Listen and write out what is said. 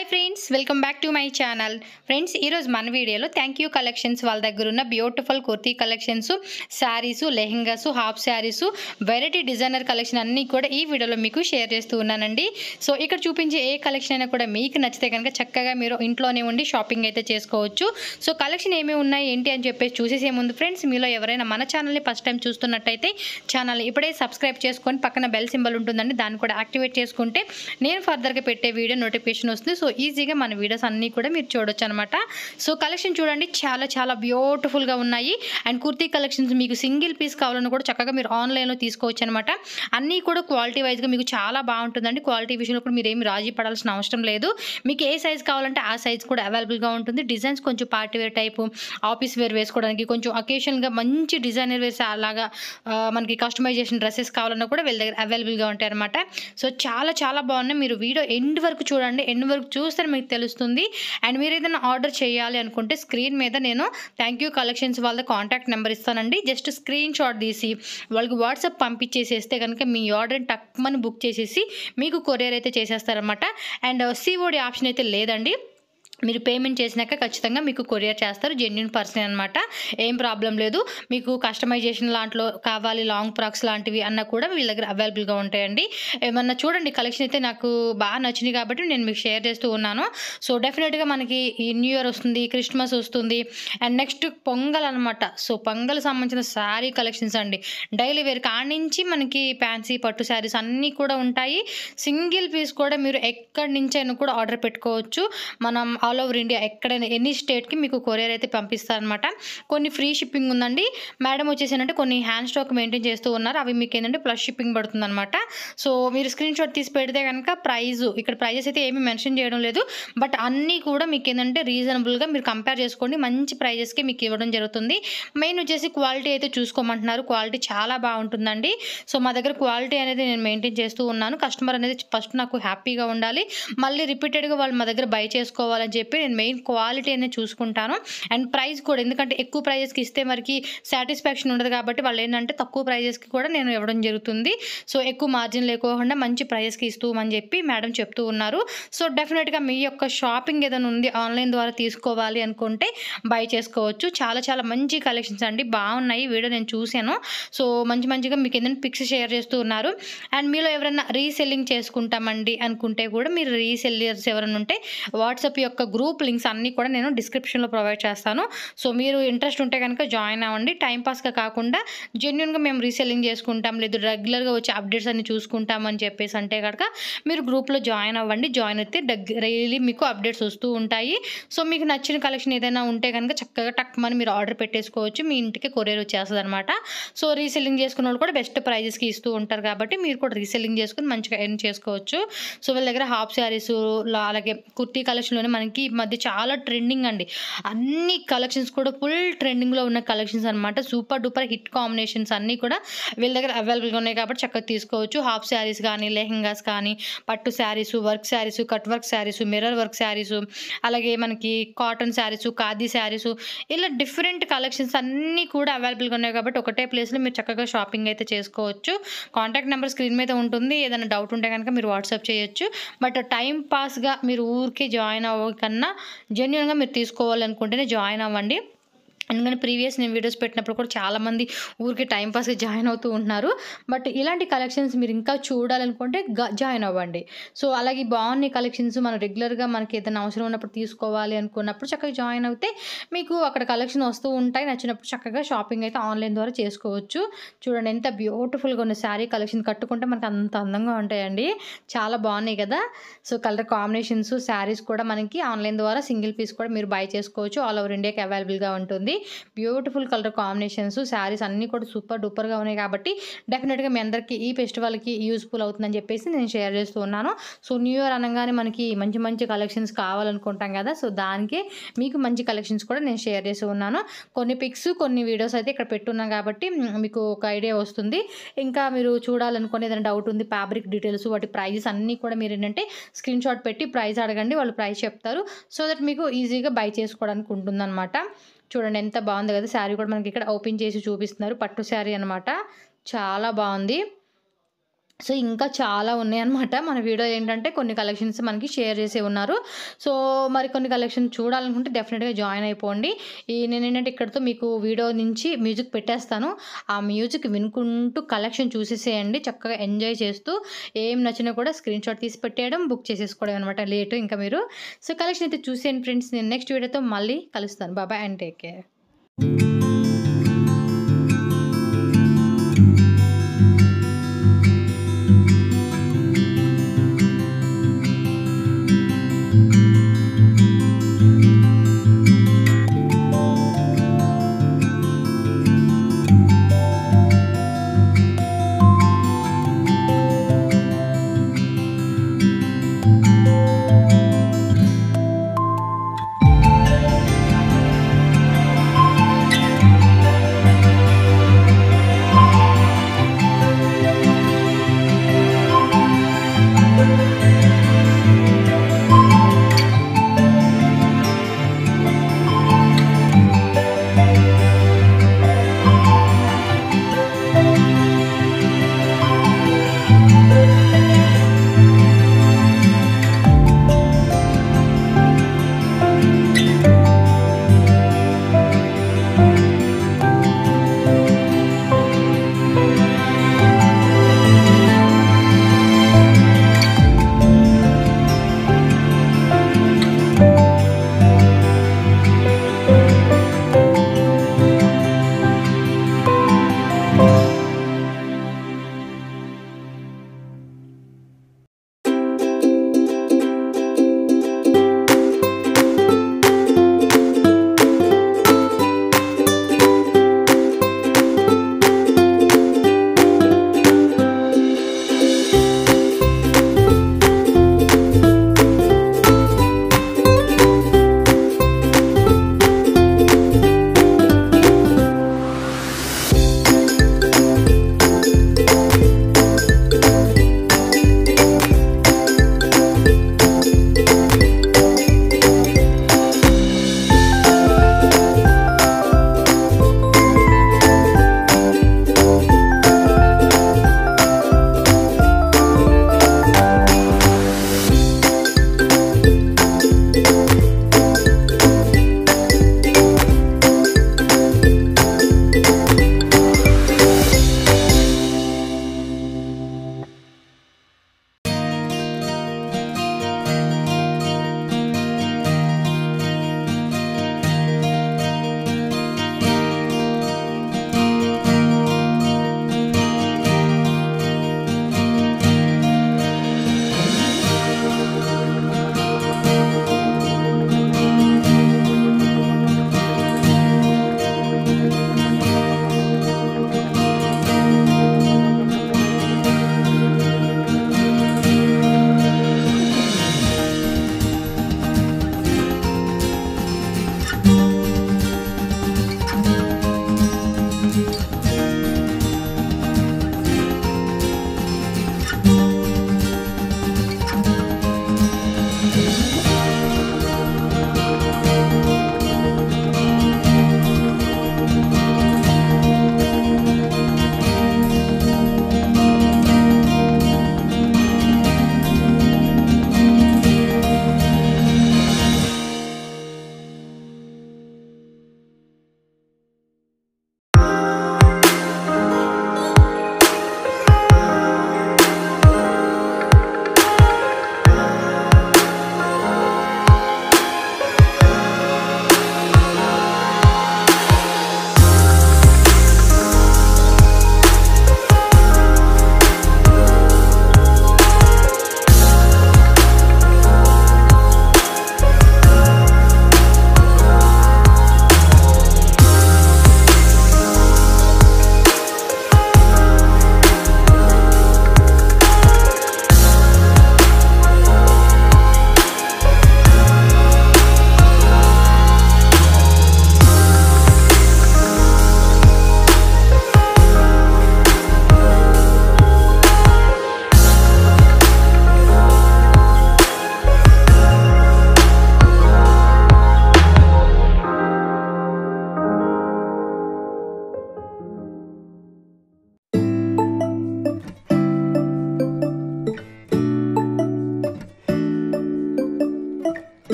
hi friends welcome back to my channel friends ఈరోజు మన వీడియోలో థ్యాంక్ యూ కలెక్షన్స్ వాళ్ళ దగ్గర ఉన్న beautiful kurti collections saris lehengas half saris variety designer collection అన్నీ కూడా ఈ వీడియోలో మీకు షేర్ చేస్తూ ఉన్నానండి సో ఇక్కడ చూపించే ఏ కలెక్షన్ అయినా కూడా మీకు నచ్చితే కనుక చక్కగా మీరు ఇంట్లోనే ఉండి షాపింగ్ అయితే చేసుకోవచ్చు సో కలెక్షన్ ఏమేమి ఉన్నాయి ఏంటి అని చెప్పేసి చూసేసే ముందు ఫ్రెండ్స్ మీలో ఎవరైనా మన ఛానల్ని ఫస్ట్ టైం చూస్తున్నట్టయితే ఛానల్ ఇప్పుడే సబ్స్క్రైబ్ చేసుకొని పక్కన బెల్ సింబల్ ఉంటుందండి దాన్ని కూడా యాక్టివేట్ చేసుకుంటే నేను ఫర్దర్గా పెట్టే వీడియో నోటిఫికేషన్ వస్తుంది సో ఈజీగా మన వీడియోస్ అన్నీ కూడా మీరు చూడొచ్చు అనమాట సో కలెక్షన్ చూడండి చాలా చాలా బ్యూటిఫుల్గా ఉన్నాయి అండ్ కుర్తీ కలెక్షన్స్ మీకు సింగిల్ పీస్ కావాలన్నా కూడా చక్కగా మీరు ఆన్లైన్లో తీసుకోవచ్చు అనమాట అన్నీ కూడా క్వాలిటీ వైజ్గా మీకు చాలా బాగుంటుందండి క్వాలిటీ విషయంలో కూడా మీరు ఏమి రాజీ పడాల్సిన అవసరం లేదు మీకు ఏ సైజ్ కావాలంటే ఆ సైజ్ కూడా అవైలబుల్గా ఉంటుంది డిజైన్స్ కొంచెం party wear type office wear వేసుకోవడానికి కొంచెం అకేషన్గా మంచి డిజైనర్ వేర్స్ అలాగా ఆ, మనకి కస్టమైజేషన్ డ్రెస్సెస్ కావాలన్నా కూడా వీళ్ళ దగ్గర అవైలబుల్గా ఉంటాయి అనమాట సో చాలా చాలా బాగున్నాయి మీరు వీడియో ఎండ్ వరకు చూడండి ఎండ్ వరకు చూస్తే మీకు తెలుస్తుంది అండ్ మీరు ఏదైనా ఆర్డర్ చేయాలి అనుకుంటే స్క్రీన్ మీద నేను థ్యాంక్ యూ కలెక్షన్స్ వాళ్ళ కాంటాక్ట్ నెంబర్ ఇస్తానండి జస్ట్ స్క్రీన్ షాట్ తీసి వాళ్ళకి వాట్సాప్ పంపించేసేస్తే కనుక మీ ఆర్డర్ని టక్మని బుక్ చేసేసి మీకు కొరియర్ అయితే చేసేస్తారనమాట అండ్ సిఓడి ఆప్షన్ అయితే లేదండి మీరు పేమెంట్ చేసినాక ఖచ్చితంగా మీకు కొరియర్ చేస్తారు జెన్యున్ పర్సన్ అనమాట ఏం ప్రాబ్లం లేదు మీకు కస్టమైజేషన్ లాంట్లో కావాలి లాంగ్ ఫ్రాక్స్ లాంటివి అన్న కూడా వీళ్ళ దగ్గర అవైలబుల్గా ఉంటాయండి ఏమన్నా చూడండి కలెక్షన్ అయితే నాకు బాగా నచ్చినాయి కాబట్టి నేను మీకు షేర్ చేస్తూ ఉన్నాను సో డెఫినెట్గా మనకి ఈ న్యూ ఇయర్ వస్తుంది క్రిస్మస్ వస్తుంది అండ్ నెక్స్ట్ పొంగల్ అనమాట సో పొంగల్ సంబంధించిన శారీ కలెక్షన్స్ అండి డైలీ వేర్ కాడి నుంచి మనకి ఫ్యాన్సీ పట్టు శారీస్ అన్నీ కూడా ఉంటాయి సింగిల్ పీస్ కూడా మీరు ఎక్కడి నుంచి అయినా కూడా ఆర్డర్ పెట్టుకోవచ్చు మనం ఆల్ ఓవర్ ఇండియా ఎక్కడైనా ఎనీ స్టేట్కి మీకు కొరియర్ అయితే పంపిస్తారనమాట కొన్ని ఫ్రీ షిప్పింగ్ ఉందండి మేడం వచ్చేసానంటే కొన్ని హ్యాండ్ స్టాక్ మెయింటైన్ చేస్తూ ఉన్నారు అవి మీకు ఏంటంటే ప్లస్ షిప్పింగ్ పడుతుంది అనమాట సో మీరు స్క్రీన్ షాట్ తీసి పెడితే కనుక ప్రైజ్ ఇక్కడ ప్రైజెస్ అయితే ఏమీ మెన్షన్ చేయడం లేదు బట్ అన్నీ కూడా మీకు ఏంటంటే రీజనబుల్గా మీరు కంపేర్ చేసుకోండి మంచి ప్రైజెస్కి మీకు ఇవ్వడం జరుగుతుంది మెయిన్ వచ్చేసి క్వాలిటీ అయితే చూసుకోమంటున్నారు క్వాలిటీ చాలా బాగుంటుందండి సో మా దగ్గర క్వాలిటీ అనేది నేను మెయింటైన్ చేస్తూ ఉన్నాను కస్టమర్ అనేది ఫస్ట్ నాకు హ్యాపీగా ఉండాలి మళ్ళీ రిపీటెడ్గా వాళ్ళు మా దగ్గర బై చేసుకోవాలని చెప్పి నేను మెయిన్ క్వాలిటీ అనేది చూసుకుంటాను అండ్ ప్రైస్ కూడా ఎందుకంటే ఎక్కువ ప్రైజెస్కి ఇస్తే మరికి సాటిస్ఫాక్షన్ ఉండదు కాబట్టి వాళ్ళు ఏంటంటే తక్కువ ప్రైజెస్కి కూడా నేను ఇవ్వడం జరుగుతుంది సో ఎక్కువ మార్జిన్ లేకోకుండా మంచి ప్రైజెస్కి ఇస్తూ అని చెప్పి మేడం చెప్తూ ఉన్నారు సో డెఫినెట్గా మీ యొక్క షాపింగ్ ఏదైనా ఉంది ఆన్లైన్ ద్వారా తీసుకోవాలి అనుకుంటే బై చేసుకోవచ్చు చాలా చాలా మంచి కలెక్షన్స్ అండి బాగున్నాయి వీడియో నేను చూశాను సో మంచి మంచిగా మీకు ఏదైనా పిక్స్ షేర్ చేస్తూ ఉన్నారు అండ్ మీలో ఎవరైనా రీసెల్లింగ్ చేసుకుంటామండి అనుకుంటే కూడా మీరు రీసెల్లర్స్ ఎవరైనా ఉంటే వాట్సాప్ యొక్క గ్రూప్ లింక్స్ అన్నీ కూడా నేను డిస్క్రిప్షన్లో ప్రొవైడ్ చేస్తాను సో మీరు ఇంట్రెస్ట్ ఉంటే కనుక జాయిన్ అవ్వండి టైంపాస్గా కాకుండా జెన్యున్గా మేము రీసెల్లింగ్ చేసుకుంటాం లేదు రెగ్యులర్గా వచ్చే అప్డేట్స్ అన్ని చూసుకుంటాం అని చెప్పేసి అంటే కనుక మీరు గ్రూప్లో జాయిన్ అవ్వండి జాయిన్ అయితే డైలీ మీకు అప్డేట్స్ వస్తూ ఉంటాయి సో మీకు నచ్చిన కలెక్షన్ ఏదైనా ఉంటే కనుక చక్కగా టక్మని మీరు ఆర్డర్ పెట్టేసుకోవచ్చు మీ ఇంటికి కొరియర్ వచ్చేస్తుంది అనమాట సో రీసెల్లింగ్ చేసుకున్న వాళ్ళు కూడా బెస్ట్ ప్రైజెస్కి ఇస్తూ ఉంటారు కాబట్టి మీరు కూడా రీసెల్లింగ్ చేసుకుని మంచిగా ఎర్న్ చేసుకోవచ్చు సో వీళ్ళ దగ్గర హాఫ్ శారీస్ అలాగే కుర్తీ కలెక్షన్లోనే మనకి ఈ మధ్య చాలా ట్రెండింగ్ అండి అన్ని కలెక్షన్స్ కూడా ఫుల్ ట్రెండింగ్లో ఉన్న కలెక్షన్స్ అనమాట సూపర్ డూపర్ హిట్ కాంబినేషన్స్ అన్నీ కూడా వీళ్ళ దగ్గర అవైలబుల్గా ఉన్నాయి కాబట్టి చక్కగా తీసుకోవచ్చు హాఫ్ శారీస్ కానీ లెహెంగాస్ కానీ పట్టు saris work saris cut work saris mirror work saris అలాగే మనకి కాటన్ శారీస్ ఖాదీ శారీస్ ఇలా డిఫరెంట్ కలెక్షన్స్ అన్నీ కూడా అవైలబుల్గా ఉన్నాయి కాబట్టి ఒకటే ప్లేస్లో మీరు చక్కగా షాపింగ్ అయితే చేసుకోవచ్చు కాంటాక్ట్ నెంబర్ స్క్రీన్ మీద ఉంటుంది ఏదైనా డౌట్ ఉంటే కనుక మీరు వాట్సాప్ చేయొచ్చు బట్ టైం పాస్గా మీరు ఊరికే జాయిన్ అవ్వకన్నా జెన్యున్గా మీరు తీసుకోవాలనుకుంటేనే జాయిన్ అవ్వండి ఎందుకంటే ప్రీవియస్ నేను వీడియోస్ పెట్టినప్పుడు కూడా చాలామంది ఊరికి టైంపాస్గా జాయిన్ అవుతూ ఉన్నారు బట్ ఇలాంటి కలెక్షన్స్ మీరు ఇంకా చూడాలనుకుంటే గ- జాయిన్ అవ్వండి సో అలాగే బాగున్నాయి కలెక్షన్స్ మనం రెగ్యులర్గా మనకి ఏదైనా అవసరం ఉన్నప్పుడు తీసుకోవాలి అనుకున్నప్పుడు చక్కగా జాయిన్ అవుతే మీకు అక్కడ కలెక్షన్ వస్తూ ఉంటాయి నచ్చినప్పుడు చక్కగా షాపింగ్ అయితే ఆన్లైన్ ద్వారా చేసుకోవచ్చు చూడండి ఎంత బ్యూటిఫుల్గా ఉన్న శారీ కలెక్షన్ కట్టుకుంటే మనకు అంత అందంగా ఉంటాయండి చాలా బాగున్నాయి కదా సో కలర్ కాంబినేషన్స్ శారీస్ కూడా మనకి ఆన్లైన్ ద్వారా సింగిల్ పీస్ కూడా మీరు బై చేసుకోవచ్చు ఆల్ ఓవర్ ఇండియాకి అవైలబుల్గా ఉంటుంది బ్యూటిఫుల్ కలర్ కాంబినేషన్స్ శారీస్ అన్నీ కూడా సూపర్ డూపర్గా ఉన్నాయి కాబట్టి డెఫినెట్గా మీ అందరికీ ఈ ఫెస్టివల్కి యూస్ఫుల్ అవుతుందని చెప్పేసి నేను షేర్ చేస్తూ ఉన్నాను సో న్యూ ఇయర్ అనగానే మనకి మంచి మంచి కలెక్షన్స్ కావాలనుకుంటాం కదా సో దానికి మీకు మంచి కలెక్షన్స్ కూడా నేను షేర్ చేస్తూ ఉన్నాను కొన్ని పిక్స్ కొన్ని వీడియోస్ అయితే ఇక్కడ పెట్టున్నాను కాబట్టి మ్, మీకు ఒక ఐడియా వస్తుంది ఇంకా మీరు చూడాలనుకునే ఏదైనా డౌట్ ఉంది ఫ్యాబ్రిక్ డీటెయిల్స్ వాటి ప్రైజెస్ అన్నీ కూడా మీరు ఏంటంటే స్క్రీన్ షాట్ పెట్టి ప్రైస్ అడగండి వాళ్ళు ప్రైస్ చెప్తారు సో దట్ మీకు ఈజీగా బై చేసుకోవడానికి ఉంటుందన్నమాట చూడండి ఎంత బాగుంది కదా శారీ కూడా మనకి ఇక్కడ ఓపెన్ చేసి చూపిస్తున్నారు పట్టు శారీ అనమాట చాలా బాగుంది సో ఇంకా చాలా ఉన్నాయన్నమాట మన వీడియో ఏంటంటే కొన్ని కలెక్షన్స్ మనకి షేర్ చేసి ఉన్నారు సో మరి కొన్ని కలెక్షన్ చూడాలనుకుంటే డెఫినెట్గా జాయిన్ అయిపోండి ఈ నేను ఏంటంటే ఇక్కడతో మీకు వీడియో నుంచి మ్యూజిక్ పెట్టేస్తాను ఆ మ్యూజిక్ వినుకుంటూ కలెక్షన్ చూసేసేయండి చక్కగా ఎంజాయ్ చేస్తూ ఏం నచ్చినా కూడా స్క్రీన్ షాట్ తీసి పెట్టేయడం బుక్ చేసేసుకోవడం అనమాట లేటు ఇంకా మీరు సో కలెక్షన్ అయితే చూసేయండి ఫ్రెండ్స్ నేను నెక్స్ట్ వీడియోతో మళ్ళీ కలుస్తాను బాబాయ్ అండ్ టేక్ కేర్